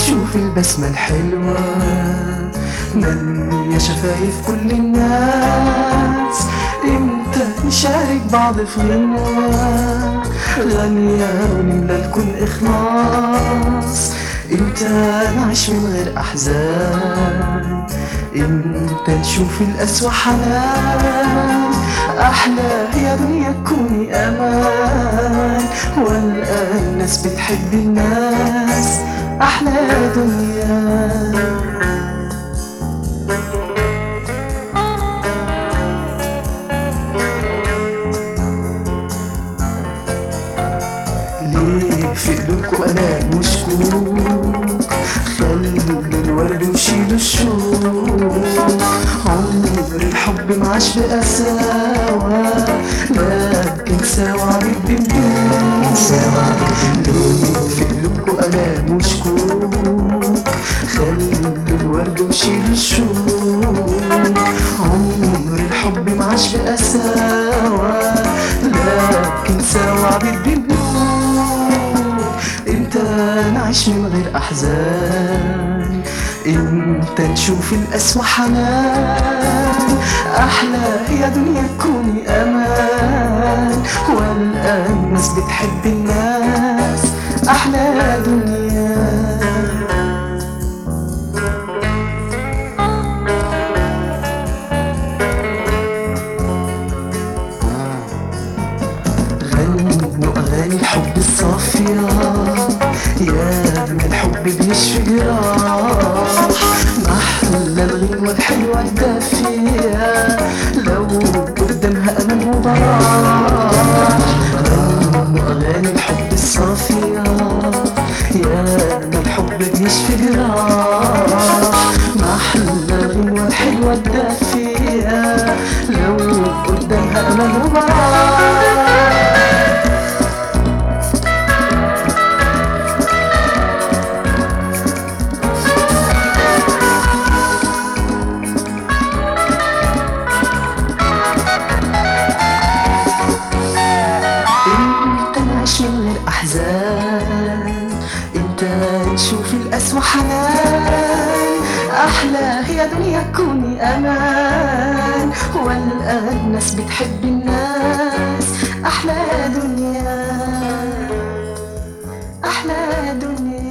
نشوف البسمة الحلوة مالية شفايف كل الناس امتى نشارك بعض في غنى غنية ونملى الكون إخلاص امتى نعيش من غير أحزان امتى نشوف القسوة حنان أحلى يا دنيا تكوني أمان والقى الناس بتحب الناس أحلى دنيا ليه في قلوبكوا انا وشكوك خلوا الورد وشيلوا الشوق عمر الحب معاش بقساوة لكن سوا بالدموع ليه في قلوبكوا انا وشكوك خلوا الورد وشيلوا الشوق عمر الحب معاش بقساوة لكن سوا بالدموع امتى نعيش من غير احزان امتى نشوف القسوة حنان احلى يا دنيا تكوني امان والقى الناس بتحب الناس احلى دنيا غنوا أغاني الحب الصافية يا من الحب بيشفي جراح محلى الغنوة الحلوة الدافية لو قدامها أمان وبراح غنوا أغاني الحب الصافية يا من الحب بيشفي جراح محلى الغنوة الحلوة الدافية لو قدامها أمان وبراح انت نعيش من غير احزان انت نشوف القسوة حنان احلى هي دنيا تكوني امان والقى الناس بتحب الناس احلى دنيا احلى دنيا